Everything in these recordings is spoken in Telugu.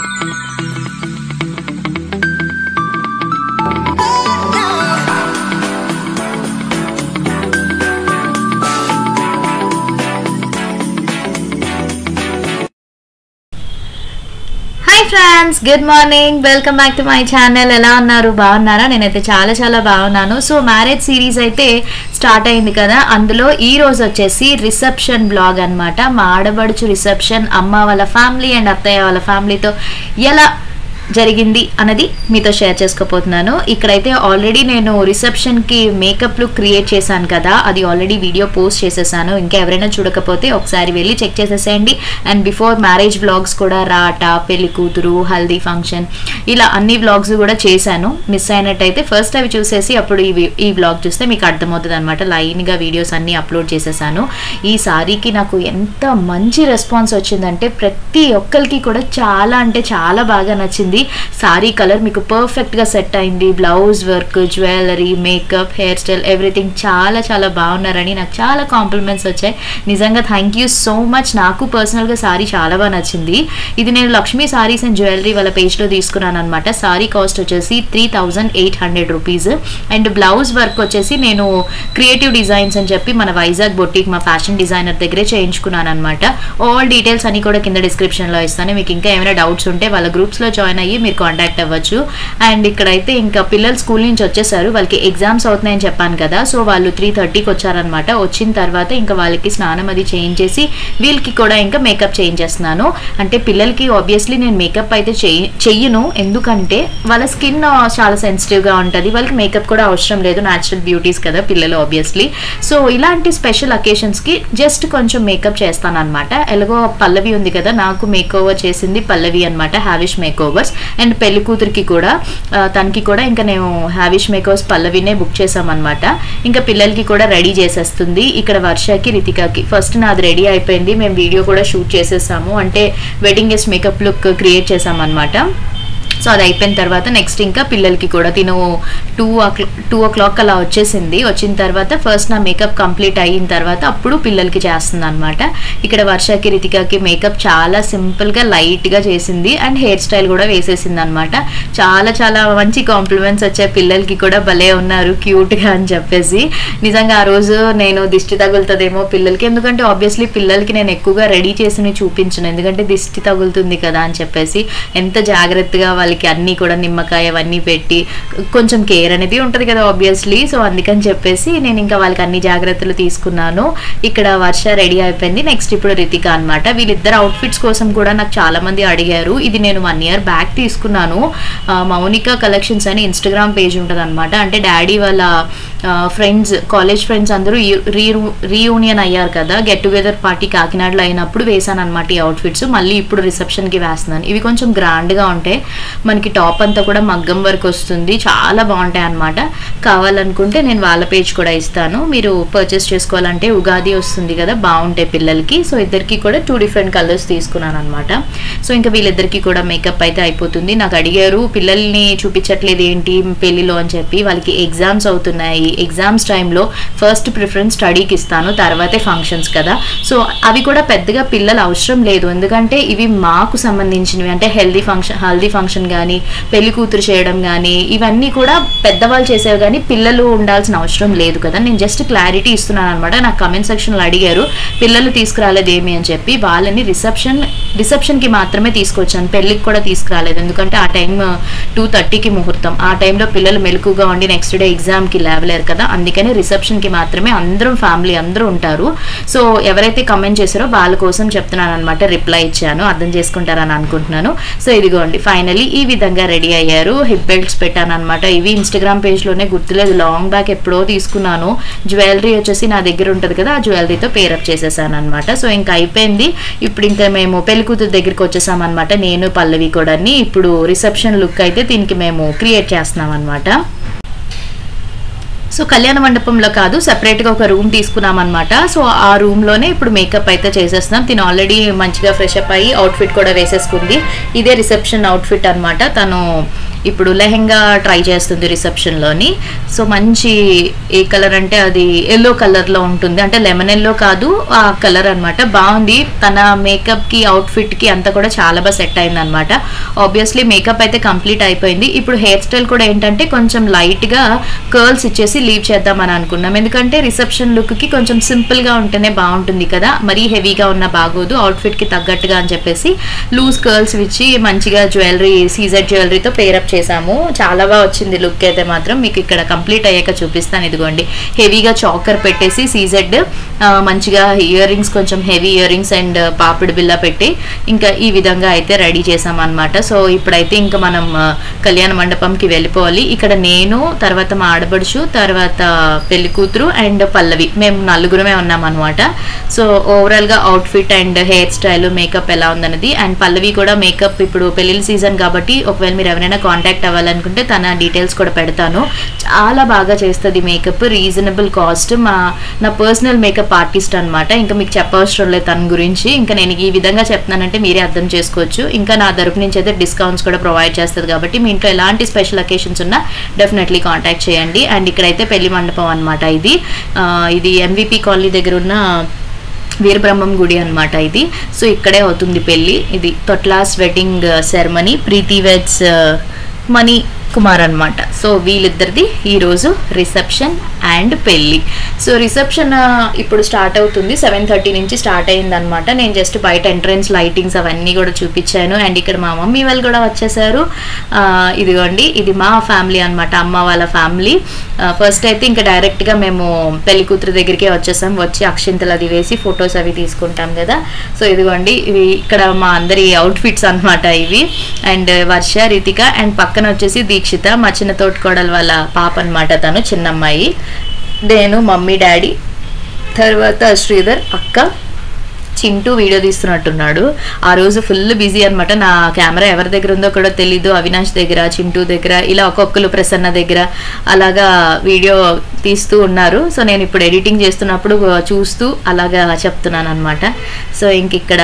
Hi friends good morning welcome back to my channel ఎలా ఉన్నారు బాగున్నారా నేనైతే చాలా చాలా బాగున్నాను సో మ్యారేజ్ సిరీస్ అయితే స్టార్ట్ అయింది కదా అందులో ఈ రోజు వచ్చేసి రిసెప్షన్ బ్లాగ్ అన్నమాట మా ఆడబడుచు రిసెప్షన్ అమ్మ వాళ్ళ ఫ్యామిలీ అండ్ అత్తయ్య వాళ్ళ ఫ్యామిలీతో ఎలా జరిగింది అన్నది మీతో షేర్ చేసుకోపోతున్నాను ఇక్కడైతే ఆల్రెడీ నేను రిసెప్షన్కి మేకప్ లుక్ క్రియేట్ చేశాను కదా అది ఆల్రెడీ వీడియో పోస్ట్ చేసేసాను ఇంకా ఎవరైనా చూడకపోతే ఒకసారి వెళ్ళి చెక్ చేసేసేయండి అండ్ బిఫోర్ మ్యారేజ్ వ్లాగ్స్ కూడా రాట పెళ్లి కూతురు హల్దీ ఫంక్షన్ ఇలా అన్ని వ్లాగ్స్ కూడా చేశాను మిస్ అయినట్టయితే ఫస్ట్ అవి చూసేసి అప్పుడు ఈ వి- ఈ వ్లాగ్ చూస్తే మీకు అర్థమవుతుంది అనమాట లైన్గా వీడియోస్ అన్ని అప్లోడ్ చేసేసాను ఈ సారీకి నాకు ఎంత మంచి రెస్పాన్స్ వచ్చిందంటే ప్రతి ఒక్కరికి కూడా చాలా అంటే చాలా బాగా నచ్చింది సారీ కలర్ మీకు పర్ఫెక్ట్గా సెట్ అయింది blouse work jewellery makeup hair style everything చాలా చాలా బాగున్నారని నాకు చాలా కాంప్లిమెంట్స్ వచ్చాయి నిజంగా థ్యాంక్ యూ సో మచ్ నాకు పర్సనల్గా సారీ చాలా బాగా నచ్చింది ఇది నేను లక్ష్మీ సారీస్ అండ్ జ్యువెలరీ వాళ్ళ పేజ్లో తీసుకున్నాను అనమాట సారీ కాస్ట్ వచ్చేసి three thousand eight hundred rupees and blouse work వచ్చేసి నేను క్రియేటివ్ డిజైన్స్ అని చెప్పి మన వైజాగ్ బొట్టికి మా ఫ్యాషన్ డిజైనర్ దగ్గరే చేయించుకున్నాను అనమాట ఆల్ డీటెయిల్స్ అన్ని కూడా కింద డిస్క్రిప్షన్లో ఇస్తాను మీకు ఇంకా ఏమైనా డౌట్స్ ఉంటే వాళ్ళ గ్రూప్స్లో జాయిన్ అయ్యి మీరు కాంటాక్ట్ అవ్వచ్చు అండ్ ఇక్కడైతే ఇంకా పిల్లలు స్కూల్ నుంచి వచ్చేసారు వాళ్ళకి ఎగ్జామ్స్ అవుతున్నాయని చెప్పాను కదా సో వాళ్ళు త్రీ థర్టీకి వచ్చారనమాట వచ్చిన తర్వాత ఇంకా వాళ్ళకి స్నానం అది చేయించేసి వీళ్ళకి కూడా ఇంకా మేకప్ చేయించేస్తున్నాను అంటే పిల్లలకి ఆబ్వియస్లీ నేను మేకప్ అయితే చెయ్యి చెయ్యను ఎందుకంటే వాళ్ళ స్కిన్ చాలా సెన్సిటివ్గా ఉంటుంది వాళ్ళకి మేకప్ కూడా అవసరం లేదు న్యాచురల్ బ్యూటీస్ కదా పిల్లలు ఆబ్వియస్లీ సో ఇలాంటి స్పెషల్ అకేషన్స్కి జస్ట్ కొంచెం మేకప్ చేస్తాను అనమాట ఎలాగో పల్లవి ఉంది కదా నాకు మేక్ ఓవర్ చేసింది పల్లవి అనమాట హ్యావిష్ మేక్ ఓవర్స్ అండ్ పెళ్లి కూతురికి కూడా ఆ, తనకి కూడా ఇంకా నేను హ్యావిష్ మేక్ ఓవర్స్ పల్లవినే బుక్ చేసామన్నమాట ఇంకా పిల్లలకి కూడా రెడీ చేసేస్తుంది ఇక్కడ వర్షకి రితికాకి ఫస్ట్ నాది రెడీ అయిపోయింది మేము వీడియో కూడా షూట్ చేసేసాము అంటే wedding guest makeup look create చేసామన్నమాట సో అది అయిపోయిన తర్వాత నెక్స్ట్ ఇంకా పిల్లలకి కూడా తిను టూ టూ ఓ క్లాక్ అలా వచ్చేసింది వచ్చిన తర్వాత ఫస్ట్ నా మేకప్ కంప్లీట్ అయిన తర్వాత అప్పుడు పిల్లలకి చేస్తుంది అనమాట ఇక్కడ వర్షకి రితికాకి మేకప్ చాలా సింపుల్గా లైట్గా చేసింది అండ్ హెయిర్ స్టైల్ కూడా వేసేసింది అనమాట చాలా చాలా మంచి కాంప్లిమెంట్స్ వచ్చాయి పిల్లలకి కూడా భలే ఉన్నారు క్యూట్గా అని చెప్పేసి నిజంగా ఆ రోజు నేను దిష్టి తగులుతుందేమో పిల్లలకి ఎందుకంటే ఆబ్వియస్లీ పిల్లలకి నేను ఎక్కువగా రెడీ చేసి చూపించను ఎందుకంటే దిష్టి తగులుతుంది కదా అని చెప్పేసి ఎంత జాగ్రత్తగా వాళ్ళకి అన్నీ కూడా నిమ్మకాయ అవన్నీ పెట్టి కొంచెం కేర్ అనేది ఉంటుంది కదా ఆబ్వియస్లీ సో అందుకని చెప్పేసి నేను ఇంకా వాళ్ళకి అన్ని జాగ్రత్తలు తీసుకున్నాను ఇక్కడ వర్ష రెడీ అయిపోయింది నెక్స్ట్ ఇప్పుడు రితిక అనమాట వీళ్ళిద్దరు అవుట్ఫిట్స్ కోసం కూడా నాకు చాలా మంది అడిగారు ఇది నేను వన్ ఇయర్ బ్యాక్ తీసుకున్నాను ఆ, మౌనిక కలెక్షన్స్ అని ఇన్స్టాగ్రామ్ పేజ్ ఉంటుంది అనమాట అంటే డాడీ వాళ్ళ ఫ్రెండ్స్ కాలేజ్ ఫ్రెండ్స్ అందరూ రీ రీయూనియన్ అయ్యారు కదా గెట్ టుగెదర్ పార్టీ కాకినాడలో అయినప్పుడు వేసాను అనమాట ఈ అవుట్ఫిట్స్ మళ్ళీ ఇప్పుడు రిసెప్షన్కి వేస్తున్నాను ఇవి కొంచెం గ్రాండ్గా ఉంటాయి మనకి టాప్ అంతా కూడా మగ్గం వరకు వస్తుంది చాలా బాగుంటాయి అనమాట కావాలనుకుంటే నేను వాళ్ళ పేజ్ కూడా ఇస్తాను మీరు పర్చేస్ చేసుకోవాలంటే ఉగాది వస్తుంది కదా బాగుంటాయి పిల్లలకి సో ఇద్దరికి కూడా టూ డిఫరెంట్ కలర్స్ తీసుకున్నాను అనమాట సో ఇంకా వీళ్ళిద్దరికి కూడా మేకప్ అయితే అయిపోతుంది నాకు అడిగారు పిల్లల్ని చూపించట్లేదు ఏంటి పెళ్లిలో అని చెప్పి వాళ్ళకి ఎగ్జామ్స్ అవుతున్నాయి ఎగ్జామ్స్ టైంలో ఫస్ట్ ప్రిఫరెన్స్ స్టడీకి ఇస్తాను తర్వాతే ఫంక్షన్స్ కదా సో అవి కూడా పెద్దగా పిల్లలు అవసరం లేదు ఎందుకంటే ఇవి మాకు సంబంధించినవి అంటే హెల్దీ ఫంక్షన్ హల్దీ ఫంక్షన్ కానీ పెళ్లి కూతురు చేయడం కానీ ఇవన్నీ కూడా పెద్దవాళ్ళు చేసేవి కానీ పిల్లలు ఉండాల్సిన అవసరం లేదు కదా నేను జస్ట్ క్లారిటీ ఇస్తున్నాను అనమాట నాకు కమెంట్ సెక్షన్లో అడిగారు పిల్లలు తీసుకురాలేదు ఏమి అని చెప్పి వాళ్ళని రిసెప్షన్ రిసెప్షన్కి మాత్రమే తీసుకొచ్చాను పెళ్ళికి కూడా తీసుకురాలేదు ఎందుకంటే ఆ టైం టూ థర్టీకి ముహూర్తం ఆ టైంలో పిల్లలు మెలకుగా ఉండి నెక్స్ట్ డే ఎగ్జామ్కి లేవలేరు కదా అందుకని రిసెప్షన్కి మాత్రమే అందరం ఫ్యామిలీ అందరూ ఉంటారు సో ఎవరైతే కమెంట్ చేశారో వాళ్ళ కోసం చెప్తున్నాను అనమాట రిప్లై ఇచ్చాను అర్థం చేసుకుంటారని అనుకుంటున్నాను సో ఇదిగోండి ఫైనలీ ఈ విధంగా రెడీ అయ్యారు హిప్ బెల్ట్స్ పెట్టాను అనమాట ఇవి ఇన్స్టాగ్రామ్ పేజ్లోనే గుర్తులేదు లాంగ్ బ్యాక్ ఎప్పుడో తీసుకున్నాను జ్యువెలరీ వచ్చేసి నా దగ్గర ఉంటుంది కదా ఆ జ్యువెలరీతో పేరప్ చేసేసాను అనమాట సో ఇంకా అయిపోయింది ఇప్పుడు ఇంకా మేము పెళ్లి కూతురు దగ్గరికి వచ్చేసాం అనమాట నేను పల్లవి కూడా ఇప్పుడు రిసెప్షన్ లుక్ అయితే దీనికి మేము క్రియేట్ చేస్తున్నాం అనమాట సో కళ్యాణ మండపంలో కాదు సెపరేట్గా ఒక రూమ్ తీసుకున్నాం అనమాట సో ఆ రూమ్లోనే ఇప్పుడు మేకప్ అయితే చేసేస్తున్నాం తిను ఆల్రెడీ మంచిగా ఫ్రెష్ అప్ అయ్యి అవుట్ఫిట్ కూడా వేసేసుకుంది ఇదే రిసెప్షన్ అవుట్ఫిట్ అనమాట తను ఇప్పుడు లెహెంగా ట్రై చేస్తుంది రిసెప్షన్లోని సో మంచి ఏ కలర్ అంటే అది ఎల్లో కలర్లో ఉంటుంది అంటే లెమన్ ఎల్లో కాదు ఆ కలర్ అన్నమాట బాగుంది తన మేకప్కి అవుట్ఫిట్కి అంతా కూడా చాలా బాగా సెట్ అయింది అనమాట ఆబ్వియస్లీ మేకప్ అయితే కంప్లీట్ అయిపోయింది ఇప్పుడు హెయిర్ స్టైల్ కూడా ఏంటంటే కొంచెం లైట్గా కర్ల్స్ ఇచ్చేసి లీవ్ చేద్దామని అనుకున్నాం ఎందుకంటే రిసెప్షన్ లుక్కి కొంచెం సింపుల్గా ఉంటేనే బాగుంటుంది కదా మరీ హెవీగా ఉన్న బాగోదు అవుట్ఫిట్కి తగ్గట్టుగా అని చెప్పేసి లూజ్ కర్ల్స్ ఇచ్చి మంచిగా జ్యువెలరీ సీజర్ జ్యువెలరీతో పేరప్ చేసాము చాలా బాగా వచ్చింది లుక్ అయితే మాత్రం మీకు ఇక్కడ కంప్లీట్ అయ్యాక చూపిస్తాను ఇదిగోండి హెవీగా చాకర్ పెట్టేసి సీజెడ్ మంచిగా ఇయర్ రింగ్స్ కొంచెం హెవీ ఇయర్ రింగ్స్ అండ్ పాపిడి బిల్ల పెట్టి ఇంకా ఈ విధంగా అయితే రెడీ చేసాం అనమాట సో ఇప్పుడైతే ఇంకా మనం ఆ, కళ్యాణ మండపంకి వెళ్ళిపోవాలి ఇక్కడ నేను తర్వాత మా ఆడబడుచు తర్వాత పెళ్లి కూతురు అండ్ పల్లవి మేము నలుగురమే ఉన్నాం అనమాట సో ఓవరాల్గా outfit and hair style makeup ఎలా ఉందన్నది అండ్ పల్లవి కూడా మేకప్ ఇప్పుడు పెళ్లిళ్ళ సీజన్ కాబట్టి ఒకవేళ మీరు ఎవరైనా కాంటాక్ట్ అవ్వాలనుకుంటే తన డీటెయిల్స్ కూడా పెడతాను చాలా బాగా చేస్తుంది మేకప్ రీజనబుల్ కాస్ట్ మా నా పర్సనల్ మేకప్ ఆర్టిస్ట్ అనమాట ఇంకా మీకు చెప్పవసరం లేదు తన గురించి ఇంకా నేను ఈ విధంగా చెప్తున్నానంటే మీరే అర్థం చేసుకోవచ్చు ఇంకా నా తరపు నుంచి అయితే డిస్కౌంట్స్ కూడా ప్రొవైడ్ చేస్తుంది కాబట్టి మీ ఇంట్లో ఎలాంటి స్పెషల్ అకేషన్స్ ఉన్నా డెఫినెట్లీ కాంటాక్ట్ చేయండి అండ్ ఇక్కడైతే పెళ్లి మండపం అనమాట ఇది ఆ, ఇది ఎంవిపి కాలనీ దగ్గర ఉన్న వీరబ్రహ్మం గుడి అన్నమాట ఇది సో ఇక్కడే అవుతుంది పెళ్ళి ఇది తొట్లాస్ wedding ceremony Preethi weds Mani Kumar అన్నమాట సో వీళ్ళిద్దరిది ఈరోజు రిసెప్షన్ అండ్ పెళ్ళి సో రిసెప్షన్ ఇప్పుడు స్టార్ట్ అవుతుంది సెవెన్ థర్టీ నుంచి స్టార్ట్ అయింది అనమాట నేను జస్ట్ బయట ఎంట్రన్స్ లైటింగ్స్ అవన్నీ కూడా చూపించాను అండ్ ఇక్కడ మా మమ్మీ వాళ్ళు కూడా వచ్చేసారు ఆ, ఇదిగోండి ఇది మా ఫ్యామిలీ అన్నమాట అమ్మ వాళ్ళ ఫ్యామిలీ ఫస్ట్ అయితే ఇంకా డైరెక్ట్గా మేము పెళ్లి కూతురు దగ్గరికే వచ్చేసాం వచ్చి అక్షింతలు అది వేసి ఫొటోస్ అవి తీసుకుంటాం కదా సో ఇదిగోండి ఇవి ఇక్కడ మా అందరి అవుట్ఫిట్స్ అన్నమాట ఇవి అండ్ వర్ష రితిక అండ్ పక్కన వచ్చేసి దీక్షిత మా చిన్న తోటికోడలు వాళ్ళ పాప అన్నమాట తను చిన్నమ్మాయి నేను మమ్మీ డాడీ తర్వాత శ్రీధర్ అక్క చింటూ వీడియో తీస్తున్నట్టున్నాడు ఆ రోజు ఫుల్ బిజీ అన్నమాట నా కెమెరా ఎవరి దగ్గర ఉందో కూడా తెలీదు అవినాష్ దగ్గర చింటూ దగ్గర ఇలా ఒక్కొక్కరు ప్రసన్న దగ్గర అలాగా వీడియో తీస్తూ ఉన్నారు సో నేను ఇప్పుడు ఎడిటింగ్ చేస్తున్నప్పుడు చూస్తూ అలాగా చెప్తున్నాను అనమాట సో ఇంక ఇక్కడ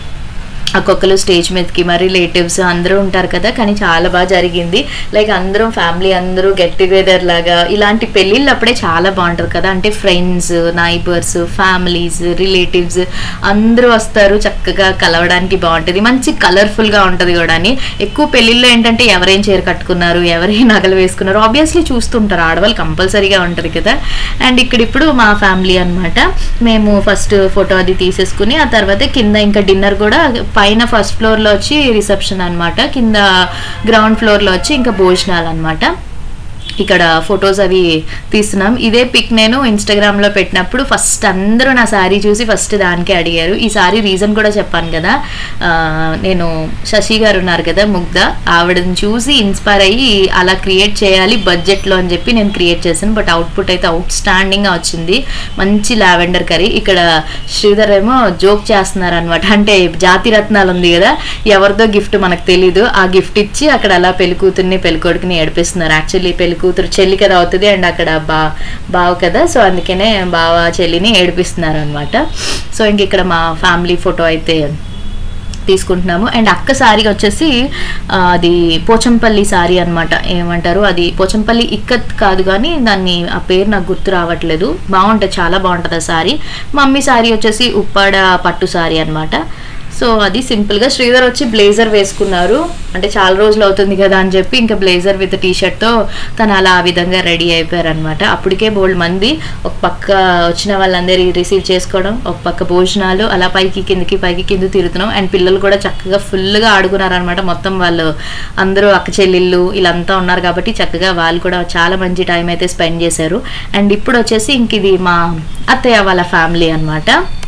ఒక్కొక్కరు స్టేజ్ మీదకి మరి రిలేటివ్స్ అందరూ ఉంటారు కదా కానీ చాలా బాగా జరిగింది లైక్ అందరం ఫ్యామిలీ అందరూ గెట్ టుగెదర్ లాగా ఇలాంటి పెళ్ళిళ్ళు అప్పుడే చాలా బాగుంటుంది కదా అంటే ఫ్రెండ్స్ నైబర్స్ ఫ్యామిలీస్ రిలేటివ్స్ అందరూ వస్తారు చక్కగా కలవడానికి బాగుంటుంది మంచి కలర్ఫుల్గా ఉంటుంది కూడా అని ఎక్కువ పెళ్ళిళ్ళు ఏంటంటే ఎవరేం చీర కట్టుకున్నారు ఎవరేం నగలు వేసుకున్నారు ఆబ్వియస్లీ చూస్తుంటారు ఆడవాళ్ళు కంపల్సరీగా ఉంటుంది కదా అండ్ ఇక్కడ ఇప్పుడు మా ఫ్యామిలీ అన్నమాట మేము ఫస్ట్ ఫోటో అది తీసేసుకుని ఆ తర్వాత కింద ఇంకా డిన్నర్ కూడా పైన ఫస్ట్ ఫ్లోర్లో వచ్చి రిసెప్షన్ అన్నమాట కింద గ్రౌండ్ ఫ్లోర్లో వచ్చి ఇంకా భోజనాలు అన్నమాట ఇక్కడ ఫొటోస్ అవి తీస్తున్నాం ఇదే పిక్ నేను ఇన్స్టాగ్రామ్ లో పెట్టినప్పుడు ఫస్ట్ అందరూ నా శారీ చూసి ఫస్ట్ దానికే అడిగారు ఈ సారీ రీజన్ కూడా చెప్పాను కదా ఆ, నేను శశి గారు ఉన్నారు కదా ముగ్ధ ఆవిడని చూసి ఇన్స్పైర్ అయ్యి అలా క్రియేట్ చేయాలి బడ్జెట్ లో అని చెప్పి నేను క్రియేట్ చేశాను బట్ అవుట్పుట్ అయితే అవుట్ స్టాండింగ్ గా వచ్చింది మంచి లావెండర్ కర్రీ ఇక్కడ శ్రీధర్ ఏమో జోక్ చేస్తున్నారు అనమాట అంటే జాతి రత్నాలు ఉంది కదా ఎవరిదో గిఫ్ట్ మనకు తెలీదు ఆ గిఫ్ట్ ఇచ్చి అక్కడ అలా పెళ్లి కూతుర్ని పెళ్లి కొడుకుని ఏడిపిస్తున్నారు యాక్చువల్లీ పెళ్లి కూతురు చెల్లి కదా అవుతుంది అండ్ అక్కడ బా బావ కదా సో అందుకనే బావ చెల్లిని ఏడిపిస్తున్నారు అనమాట సో ఇంక ఇక్కడ మా ఫ్యామిలీ ఫోటో అయితే తీసుకుంటున్నాము అండ్ అక్క సారీ వచ్చేసి ఆ, అది పోచంపల్లి సారీ అన్నమాట ఏమంటారు అది పోచంపల్లి ఇక్కత్ కాదు కానీ దాన్ని ఆ పేరు నాకు గుర్తు రావట్లేదు బాగుంటుంది చాలా బాగుంటుంది ఆ సారీ మమ్మీ సారీ వచ్చేసి ఉప్పాడ పట్టు సారీ అన్నమాట సో అది సింపుల్గా శ్రీధర్ వచ్చి బ్లేజర్ వేసుకున్నారు అంటే చాలా రోజులు అవుతుంది కదా అని చెప్పి ఇంకా బ్లేజర్ విత్ టీ షర్ట్తో తను అలా ఆ విధంగా రెడీ అయిపోయారు అనమాట అప్పటికే బోల్డ్ మంది ఒక పక్క వచ్చిన వాళ్ళందరి రిసీవ్ చేసుకోవడం ఒక పక్క భోజనాలు అలా పైకి కిందకి పైకి కింద తిరుగుతున్నాం అండ్ పిల్లలు కూడా చక్కగా ఫుల్గా ఆడుకున్నారు అనమాట మొత్తం వాళ్ళు అందరూ అక్క చెల్లెళ్ళు వీళ్ళంతా ఉన్నారు కాబట్టి చక్కగా వాళ్ళు కూడా చాలా మంచి టైం అయితే స్పెండ్ చేశారు అండ్ ఇప్పుడు వచ్చేసి ఇంక ఇది మా అత్తయ్య వాళ్ళ ఫ్యామిలీ అన్నమాట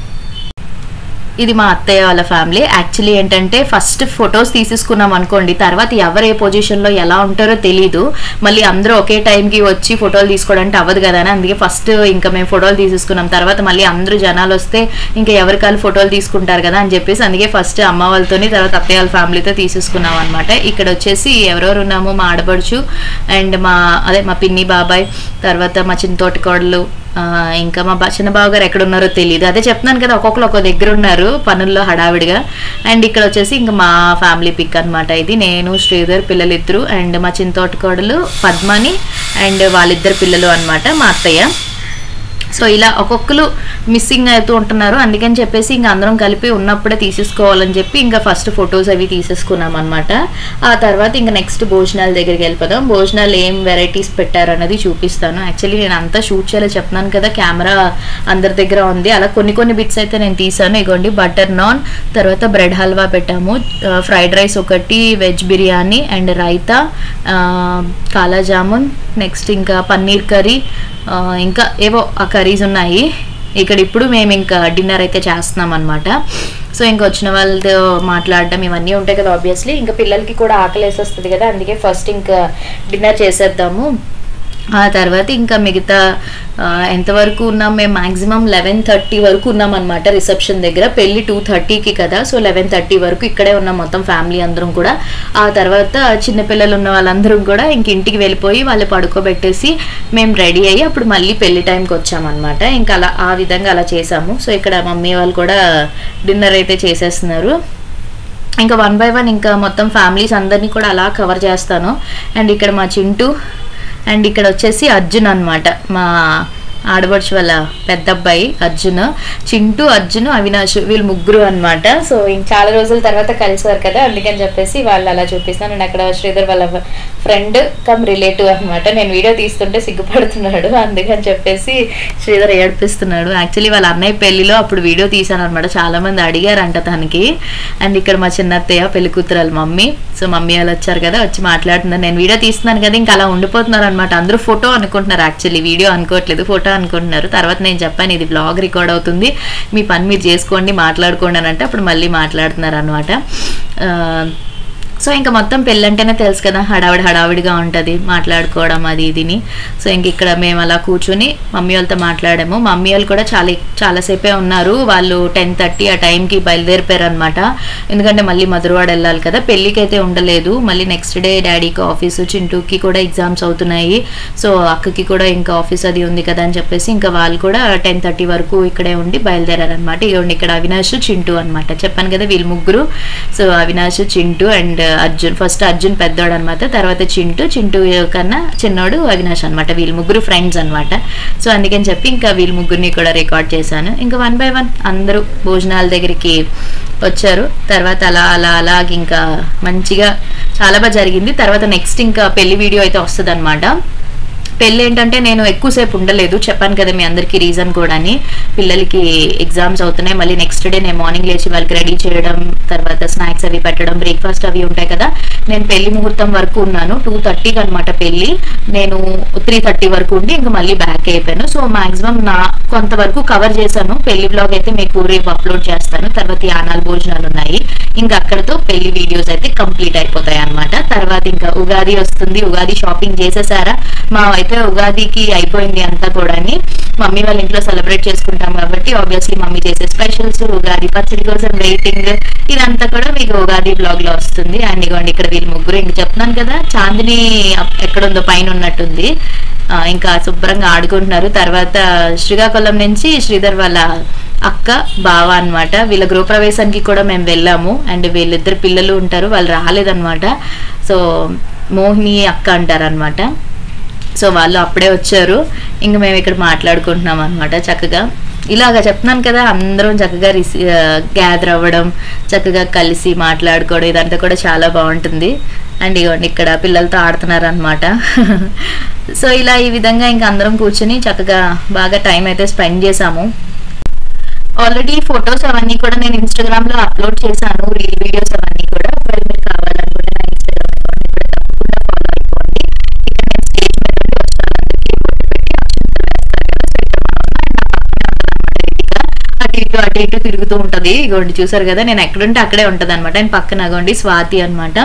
ఇది మా అత్తయ్య వాళ్ళ ఫ్యామిలీ యాక్చువల్లీ ఏంటంటే ఫస్ట్ ఫొటోస్ తీసేసుకున్నాం అనుకోండి తర్వాత ఎవరు ఏ పొజిషన్లో ఎలా ఉంటారో తెలీదు మళ్ళీ అందరూ ఒకే టైంకి వచ్చి ఫోటోలు తీసుకోవడానికి అవ్వదు కదా అని అందుకే ఫస్ట్ ఇంకా మేము ఫోటోలు తీసేసుకున్నాం తర్వాత మళ్ళీ అందరూ జనాలు వస్తే ఇంకా ఎవరి కాళ్ళు ఫోటోలు తీసుకుంటారు కదా అని చెప్పేసి అందుకే ఫస్ట్ అమ్మ వాళ్ళతోని తర్వాత అత్తయ్య వాళ్ళ ఫ్యామిలీతో తీసేసుకున్నాం అనమాట ఇక్కడ వచ్చేసి ఎవరెవరు ఉన్నాము మా ఆడబడుచు అండ్ మా అదే మా పిన్ని బాబాయ్ తర్వాత మా చిన్న తోటి కోడలు ఆ, ఇంకా మా బా చిన్న బావ గారు ఎక్కడ ఉన్నారో తెలియదు అదే చెప్తున్నాను కదా ఒక్కొక్కరు ఒక్కో దగ్గర ఉన్నారు వచ్చారు పనుల్లో హడావిడిగా అండ్ ఇక్కడ వచ్చేసి ఇంకా మా ఫ్యామిలీ పిక్ అన్నమాట ఇది నేను శ్రీధర్ పిల్లలిద్దరు అండ్ మా చింతోటి కోడలు పద్మని అండ్ వాళ్ళిద్దరు పిల్లలు అన్నమాట మా అత్తయ్య సో ఇలా ఒక్కొక్కరు మిస్సింగ్ అవుతూ ఉంటున్నారు అందుకని చెప్పేసి ఇంకా అందరం కలిపి ఉన్నప్పుడే తీసేసుకోవాలని చెప్పి ఇంకా ఫస్ట్ ఫొటోస్ అవి తీసేసుకున్నాం అనమాట ఆ తర్వాత ఇంకా నెక్స్ట్ భోజనాల దగ్గరికి వెళ్ళిపోదాం భోజనాలు ఏం వెరైటీస్ పెట్టారు అన్నది చూపిస్తాను యాక్చువల్లీ నేను అంతా షూట్ చేయాలి చెప్తున్నాను కదా కెమెరా అందరి దగ్గర ఉంది అలా కొన్ని కొన్ని బిట్స్ అయితే నేను తీసాను ఇగోండి బటర్ నాన్ తర్వాత బ్రెడ్ హల్వా పెట్టాము ఫ్రైడ్ రైస్ ఒకటి వెజ్ బిర్యానీ అండ్ రైతా ఆ, కాలా జామున్ నెక్స్ట్ ఇంకా పన్నీర్ కర్రీ ఆ, ఇంకా ఏవో ఆ కర్రీస్ ఉన్నాయి ఇక్కడ ఇప్పుడు మేము ఇంకా డిన్నర్ అయితే చేస్తున్నాం అనమాట సో ఇంకా వచ్చిన వాళ్ళతో మాట్లాడడం ఇవన్నీ ఉంటాయి కదా ఆబ్వియస్లీ ఇంకా పిల్లలకి కూడా ఆకలి వేసేస్తుంది కదా అందుకే ఫస్ట్ ఇంకా డిన్నర్ చేసేద్దాము ఆ తర్వాత ఇంకా మిగతా ఆ, ఎంతవరకు ఉన్నాం మేము మాక్సిమం లెవెన్ థర్టీ వరకు ఉన్నాం అనమాట రిసెప్షన్ దగ్గర పెళ్లి టూ థర్టీకి కదా సో లెవెన్ థర్టీ వరకు ఇక్కడే ఉన్నాం మొత్తం ఫ్యామిలీ అందరం కూడా ఆ తర్వాత చిన్నపిల్లలు ఉన్న వాళ్ళందరం కూడా ఇంక ఇంటికి వెళ్ళిపోయి వాళ్ళు పడుకోబెట్టేసి మేము రెడీ అయ్యి అప్పుడు మళ్ళీ పెళ్లి టైంకి వచ్చామన్నమాట ఇంకా అలా ఆ విధంగా అలా చేసాము సో ఇక్కడ మమ్మీ వాళ్ళు కూడా డిన్నర్ అయితే చేసేస్తున్నారు ఇంకా వన్ బై వన్ ఇంకా మొత్తం ఫ్యామిలీస్ అందరినీ కూడా అలా కవర్ చేస్తాను అండ్ ఇక్కడ మా చింటూ అండ్ ఇక్కడ వచ్చేసి అర్జున్ అన్నమాట మా ఆడబడుచు వాళ్ళ పెద్ద అబ్బాయి అర్జున్ చింటూ అర్జున్ అవినాష్ వీళ్ళు ముగ్గురు అన్నమాట సో ఇంక చాలా రోజుల తర్వాత కలిసారు కదా అందుకని చెప్పేసి వాళ్ళు అలా చూపిస్తాను నేను అక్కడ శ్రీధర్ వాళ్ళ ఫ్రెండ్ కమ్ రిలేటివ్ అన్నమాట నేను వీడియో తీస్తుంటే సిగ్గుపడుతున్నాడు అందుకని చెప్పేసి శ్రీధర్ ఏడిపిస్తున్నాడు యాక్చువల్లీ వాళ్ళ అన్నయ్య పెళ్లిలో అప్పుడు వీడియో తీసాను అనమాట చాలా మంది అడిగారంట తనకి అండ్ ఇక్కడ మా చిన్నత్తయ్య పెళ్లి కూతురు వాళ్ళ మమ్మీ సో మమ్మీ వాళ్ళు వచ్చారు కదా వచ్చి మాట్లాడుతున్నారు నేను వీడియో తీస్తున్నాను కదా ఇంకా అలా ఉండిపోతున్నారు అనమాట అందరూ ఫోటో అనుకుంటున్నారు యాక్చువల్లీ వీడియో అనుకోవట్లేదు ఫోటో అనుకుంటున్నారు తర్వాత నేను చెప్పాను ఇది బ్లాగ్ రికార్డ్ అవుతుంది మీ పని మీరు చేసుకోండి మాట్లాడుకోండి అని అంటే అప్పుడు మళ్ళీ మాట్లాడుతున్నారు అనమాట సో ఇంకా మొత్తం పెళ్ళంటేనే తెలుసు కదా హడావిడి హడావిడిగా ఉంటుంది మాట్లాడుకోవడం అది ఇదిని సో ఇంక ఇక్కడ మేము అలా కూర్చుని మమ్మీ వాళ్ళతో మాట్లాడాము మమ్మీ వాళ్ళు కూడా చాలా చాలాసేపే ఉన్నారు వాళ్ళు టెన్ థర్టీ ఆ టైంకి బయలుదేరిపోయారు అనమాట ఎందుకంటే మళ్ళీ మధురవాడ వెళ్ళాలి కదా పెళ్ళికి అయితే ఉండలేదు మళ్ళీ నెక్స్ట్ డే డాడీకి ఆఫీసు చింటూకి కూడా ఎగ్జామ్స్ అవుతున్నాయి సో అక్కకి కూడా ఇంకా ఆఫీస్ అది ఉంది కదా అని చెప్పేసి ఇంకా వాళ్ళు కూడా టెన్ థర్టీ వరకు ఇక్కడే ఉండి బయలుదేరారనమాట ఇవ్వండి ఇక్కడ అవినాష్ చింటూ అనమాట చెప్పాను కదా వీళ్ళు ముగ్గురు so Avinash Chintu and Arjun first Arjun పెద్దోడు అనమాట తర్వాత చింటూ చింటూ కన్నా చిన్నోడు అవినాష్ అనమాట వీళ్ళు ముగ్గురు ఫ్రెండ్స్ అనమాట సో అందుకని చెప్పి ఇంకా వీళ్ళు ముగ్గురిని కూడా రికార్డ్ చేశాను ఇంకా వన్ బై వన్ అందరూ భోజనాల దగ్గరికి వచ్చారు తర్వాత అలా అలా అలా ఇంకా మంచిగా చాలా బాగా జరిగింది తర్వాత నెక్స్ట్ ఇంకా పెళ్లి వీడియో అయితే వస్తుంది పెళ్ళి ఏంటంటే నేను ఎక్కువసేపు ఉండలేదు చెప్పాను కదా మీ అందరికీ రీజన్ కూడా పిల్లలకి ఎగ్జామ్స్ అవుతున్నాయి మళ్ళీ నెక్స్ట్ డే నేను మార్నింగ్ లేచి వాళ్ళకి రెడీ చేయడం తర్వాత స్నాక్స్ అవి పెట్టడం బ్రేక్ఫాస్ట్ అవి ఉంటాయి కదా నేను పెళ్లి ముహూర్తం వరకు ఉన్నాను టూ థర్టీకి అనమాట పెళ్లి నేను త్రీ థర్టీ వరకు ఉండి ఇంకా మళ్ళీ బ్యాక్ అయిపోయాను సో మాక్సిమం నా కొంతవరకు కవర్ చేశాను పెళ్లి బ్లాగ్ అయితే మీకు రేపు అప్లోడ్ చేస్తాను తర్వాత యానాలు భోజనాలు ఉన్నాయి ఇంకా అక్కడతో పెళ్లి వీడియోస్ అయితే కంప్లీట్ అయిపోతాయి అనమాట తర్వాత ఇంకా ఉగాది వస్తుంది ఉగాది షాపింగ్ చేసేసారా మా అయితే ఉగాదికి అయిపోయింది అంతా కూడా మమ్మీ వాళ్ళ ఇంట్లో సెలబ్రేట్ చేసుకుంటాం కాబట్టి ఆబ్వియస్లీ మమ్మీ చేసే స్పెషల్స్ ఉగాది పచ్చడి కోసం వెయిటింగ్ ఇదంతా కూడా మీకు ఉగాది బ్లాగ్ లో వస్తుంది అండ్ ఇగోండి ఇక్కడ వీళ్ళు ముగ్గురు ఇంక చెప్తున్నాను కదా చాందిని అప్- ఎక్కడుందో పైన ఉన్నట్టుంది ఆ, ఇంకా శుభ్రంగా ఆడుకుంటున్నారు తర్వాత శ్రీకాకుళం నుంచి శ్రీధర్ వాళ్ళ అక్క బావ అన్నమాట వీళ్ళ గృహప్రవేశానికి కూడా మేము వెళ్ళాము అండ్ వీళ్ళిద్దరు పిల్లలు ఉంటారు వాళ్ళు రాలేదన్నమాట సో మోహిని అక్క అంటారనమాట సో వాళ్ళు అప్పుడే వచ్చారు ఇంక మేము ఇక్కడ మాట్లాడుకుంటున్నాం అనమాట చక్కగా ఇలాగా చెప్తున్నాను కదా అందరం చక్కగా రిసీ గ్యాదర్ అవ్వడం చక్కగా కలిసి మాట్లాడుకోవడం ఇదంతా కూడా చాలా బాగుంటుంది అండ్ ఇగోండి ఇక్కడ పిల్లలతో ఆడుతున్నారు అనమాట సో ఇలా ఈ విధంగా ఇంకా అందరం కూర్చొని చక్కగా బాగా టైం అయితే స్పెండ్ చేసాము ఆల్రెడీ ఫొటోస్ అవన్నీ కూడా నేను ఇన్స్టాగ్రామ్ లో అప్లోడ్ చేశాను రీల్ వీడియోస్ అవన్నీ కూడా ఒకవేళ మీరు కావాలనుకుంటే నా ఇన్స్టాగ్రామ్ అకౌంట్ ని కూడా తప్పకుండా ఫాలో అయిపోండి ఇక్కడ నేను స్టేజ్ మీద ఉండి వచ్చిన వాళ్ళందరికీ బొట్టు పెట్టి అక్షంతలు వేస్తారు కదా సో ఇక్కడ మనం ఉన్నాం. నా పక్కనే ఉంటుందన్నమాట రితిక. అటు ఇటు అటు ఇటు తిరుగుతూ ఉంటది ఇగోండి చూసారు కదా నేను ఎక్కడుంటే అక్కడే ఉంటది అనమాట అండ్ పక్కన అగోండి స్వాతి అన్నమాట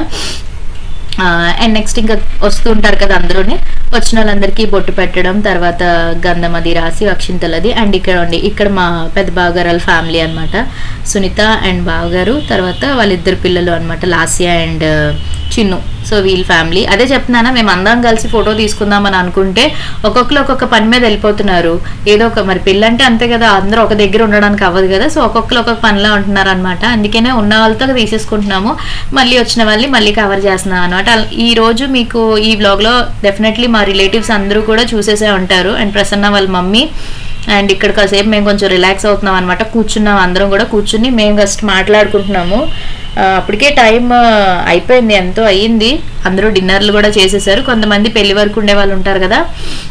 అండ్ నెక్స్ట్ ఇంకా వస్తూ ఉంటారు కదా అందరూని వచ్చిన వాళ్ళందరికీ బొట్టు పెట్టడం తర్వాత గంధం అది రాసి అక్షింతలది అండ్ ఇక్కడ ఉండి ఇక్కడ మా పెద్ద బావగారు ఫ్యామిలీ అన్నమాట సునీత అండ్ బావగారు తర్వాత వాళ్ళిద్దరు పిల్లలు అన్నమాట లాస్యా అండ్ చిన్ను సో వీళ్ళ ఫ్యామిలీ అదే చెప్తున్నానా మేము అందరం కలిసి ఫోటో తీసుకుందామని అనుకుంటే ఒక్కొక్కరు ఒక్కొక్క పని మీద వెళ్ళిపోతున్నారు ఏదో ఒక మరి పెళ్ళంటే అంతే కదా అందరూ ఒక దగ్గర ఉండడానికి అవ్వదు కదా సో ఒక్కొక్కరు ఒక్కొక్క పనిలో ఉంటున్నారు అనమాట అందుకనే ఉన్న వాళ్ళతో తీసేసుకుంటున్నాము మళ్ళీ వచ్చిన వాళ్ళని మళ్ళీ కవర్ చేస్తున్నాం అనమాట ఈ రోజు మీకు ఈ వ్లాగ్లో డెఫినెట్లీ మా రిలేటివ్స్ అందరూ కూడా చూసేసే ఉంటారు అండ్ ప్రసన్న వాళ్ళ మమ్మీ అండ్ ఇక్కడ కాసేపు మేము కొంచెం రిలాక్స్ అవుతున్నాం అనమాట కూర్చున్నాం అందరం కూడా కూర్చుని మేము ఫస్ట్ మాట్లాడుకుంటున్నాము ఆ, అప్పటికే టైం అయిపోయింది ఎంతో అయ్యింది అందరూ డిన్నర్లు కూడా చేసేసారు కొంతమంది పెళ్లి వరకు ఉండే వాళ్ళు ఉంటారు కదా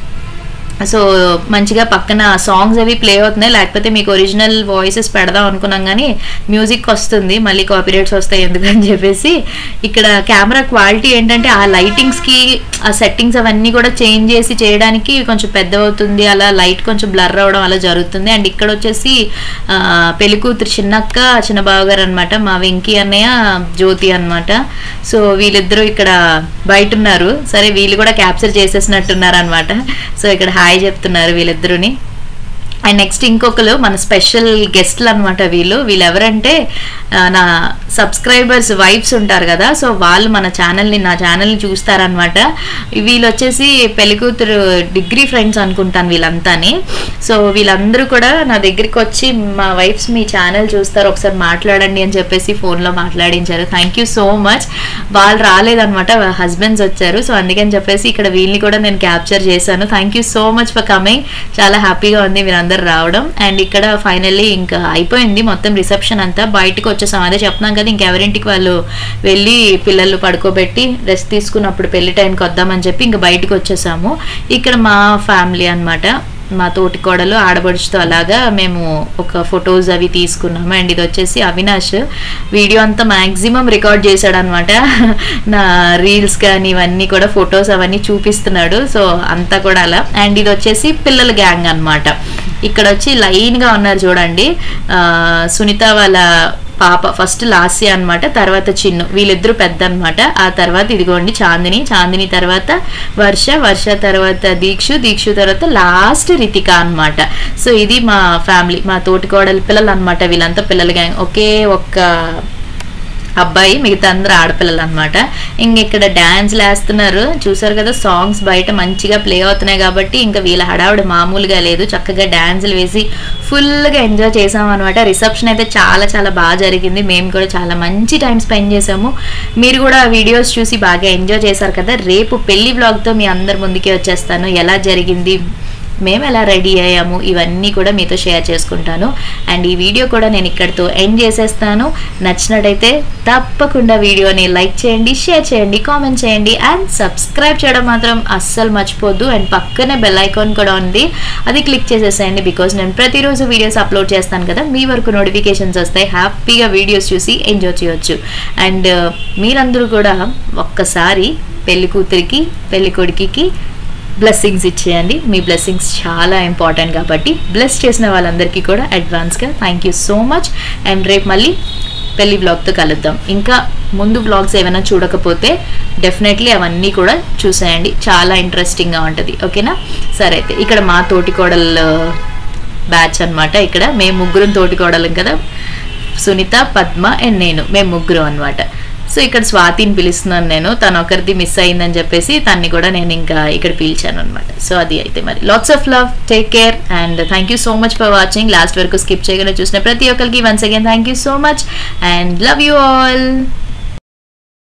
సో మంచిగా పక్కన సాంగ్స్ అవి ప్లే అవుతున్నాయి లేకపోతే మీకు ఒరిజినల్ వాయిసెస్ పెడదాం అనుకున్నాం కానీ మ్యూజిక్ వస్తుంది మళ్ళీ కాపీరైట్స్ వస్తాయి ఎందుకని చెప్పేసి ఇక్కడ కెమెరా క్వాలిటీ ఏంటంటే ఆ లైటింగ్స్కి ఆ సెట్టింగ్స్ అవన్నీ కూడా చేంజ్ చేసి చేయడానికి కొంచెం పెద్ద అవుతుంది అలా లైట్ కొంచెం బ్లర్ అవ్వడం అలా జరుగుతుంది అండ్ ఇక్కడ వచ్చేసి ఆ, పెళ్లి కూతురు చిన్నక్క చిన్న బావగారు అనమాట మా వెంకీ అన్నయ్య జ్యోతి అన్నమాట సో వీళ్ళిద్దరూ ఇక్కడ బయట ఉన్నారు సరే వీళ్ళు కూడా క్యాప్చర్ చేసేసినట్టున్నారు అనమాట సో ఇక్కడ హాయ్ చెప్తున్నారు వీళ్ళిద్దరుని అండ్ నెక్స్ట్ ఇంకొకరు మన స్పెషల్ గెస్ట్లు అనమాట వీళ్ళు వీళ్ళు ఎవరంటే ఆ, నా సబ్స్క్రైబర్స్ వైఫ్స్ ఉంటారు కదా సో వాళ్ళు మన ఛానల్ని నా ఛానల్ని చూస్తారనమాట వీళ్ళు వచ్చేసి పెళ్లికూతురు డిగ్రీ ఫ్రెండ్స్ అనుకుంటాను వీళ్ళంతాని సో వీళ్ళందరూ కూడా నా దగ్గరికి వచ్చి మా వైఫ్స్ మీ ఛానల్ చూస్తారు ఒకసారి మాట్లాడండి అని చెప్పేసి ఫోన్లో మాట్లాడించారు థ్యాంక్ యూ సో మచ్ వాళ్ళు రాలేదనమాట హస్బెండ్స్ వచ్చారు సో అందుకని చెప్పేసి ఇక్కడ వీళ్ళని కూడా నేను క్యాప్చర్ చేశాను thank you so much for coming చాలా హ్యాపీగా ఉంది మీరందరూ రావడం అండ్ ఇక్కడ ఫైనల్లీ ఇంకా అయిపోయింది మొత్తం రిసెప్షన్ అంతా బయటకు వచ్చేసాం అదే చెప్తున్నాం కదా ఇంకెవరింటికి వాళ్ళు వెళ్ళి పిల్లలు పడుకోబెట్టి రెస్ట్ తీసుకున్నప్పుడు పెళ్లి టైంకి వద్దామని చెప్పి ఇంకా బయటకు వచ్చేసాము ఇక్కడ మా ఫ్యామిలీ అన్నమాట మా తోటి కోడలు ఆడబడుచుతో అలాగా మేము ఒక ఫొటోస్ అవి తీసుకున్నాము అండ్ ఇది వచ్చేసి అవినాష్ వీడియో అంతా మ్యాక్సిమం రికార్డ్ చేశాడు అనమాట నా రీల్స్ కానీ ఇవన్నీ కూడా ఫొటోస్ అవన్నీ చూపిస్తున్నాడు సో అంతా కూడా అలా అండ్ ఇది వచ్చేసి పిల్లల గ్యాంగ్ అన్నమాట ఇక్కడ వచ్చి లైన్గా ఉన్నారు చూడండి ఆ, సునీత వాళ్ళ పాప ఫస్ట్ లాస్య అన్నమాట తర్వాత చిన్ను వీళ్ళిద్దరూ పెద్ద అన్నమాట ఆ తర్వాత ఇదిగోండి చాందిని చాందిని తర్వాత వర్ష వర్ష తర్వాత దీక్షు దీక్షు తర్వాత లాస్ట్ రితిక అన్నమాట సో ఇది మా ఫ్యామిలీ మా తోటి కోడలి పిల్లలు అనమాట వీళ్ళంతా పిల్లల గ్యాంగ్ ఒకే ఒక్క అబ్బాయి మిగతా అందరూ ఆడపిల్లలు అనమాట ఇంక ఇక్కడ డ్యాన్స్లు వేస్తున్నారు చూసారు కదా సాంగ్స్ బయట మంచిగా ప్లే అవుతున్నాయి కాబట్టి ఇంకా వీళ్ళ హడావుడి మామూలుగా లేదు చక్కగా డ్యాన్సులు వేసి ఫుల్గా ఎంజాయ్ చేసాం అనమాట రిసెప్షన్ అయితే చాలా చాలా బాగా జరిగింది మేము కూడా చాలా మంచి టైం స్పెండ్ చేసాము మీరు కూడా వీడియోస్ చూసి బాగా ఎంజాయ్ చేశారు కదా రేపు పెళ్లి బ్లాగ్తో మీ అందరి ముందుకే వచ్చేస్తాను ఎలా జరిగింది మేము ఎలా రెడీ అయ్యాము ఇవన్నీ కూడా మీతో షేర్ చేసుకుంటాను అండ్ ఈ వీడియో కూడా నేను ఇక్కడితో ఎండ్ చేసేస్తాను నచ్చినట్టయితే తప్పకుండా వీడియోని లైక్ చేయండి షేర్ చేయండి కామెంట్ చేయండి అండ్ సబ్స్క్రైబ్ చేయడం మాత్రం అస్సలు మర్చిపోద్దు అండ్ పక్కనే బెల్ ఐకాన్ కూడా ఉంది అది క్లిక్ చేసేసేయండి బికాజ్ నేను ప్రతిరోజు వీడియోస్ అప్లోడ్ చేస్తాను కదా మీ వరకు నోటిఫికేషన్స్ వస్తాయి హ్యాపీగా వీడియోస్ చూసి ఎంజాయ్ చేయొచ్చు అండ్ మీరందరూ కూడా ఒక్కసారి పెళ్లి కూతురికి పెళ్లి కొడుకుకి బ్లెస్సింగ్స్ ఇచ్చేయండి మీ బ్లెస్సింగ్స్ చాలా ఇంపార్టెంట్ కాబట్టి బ్లెస్ చేసిన వాళ్ళందరికీ కూడా అడ్వాన్స్గా thank you so much and రేపు మళ్ళీ పెళ్లి వ్లాగ్తో కలుద్దాం ఇంకా ముందు వ్లాగ్స్ ఏమైనా చూడకపోతే డెఫినెట్లీ అవన్నీ కూడా చూసేయండి చాలా ఇంట్రెస్టింగ్గా ఉంటుంది ఓకేనా సరే అయితే ఇక్కడ మా తోటి కోడలు బ్యాచ్ అన్నమాట ఇక్కడ మేము ముగ్గురం తోటి కోడలం కదా సునీత పద్మ అండ్ నేను మేము ముగ్గురం అన్నమాట సో ఇక్కడ స్వాతిని పిలుస్తున్నాను నేను తను ఒకరిది మిస్ అయిందని చెప్పేసి తన్ని కూడా నేను ఇంకా ఇక్కడ పిలిచాను అనమాట సో అది అయితే మరి lots of love take care and thank you so much for watching last వరకు స్కిప్ చేయకుండా చూసిన ప్రతి ఒక్కరికి once again thank you so much and love you all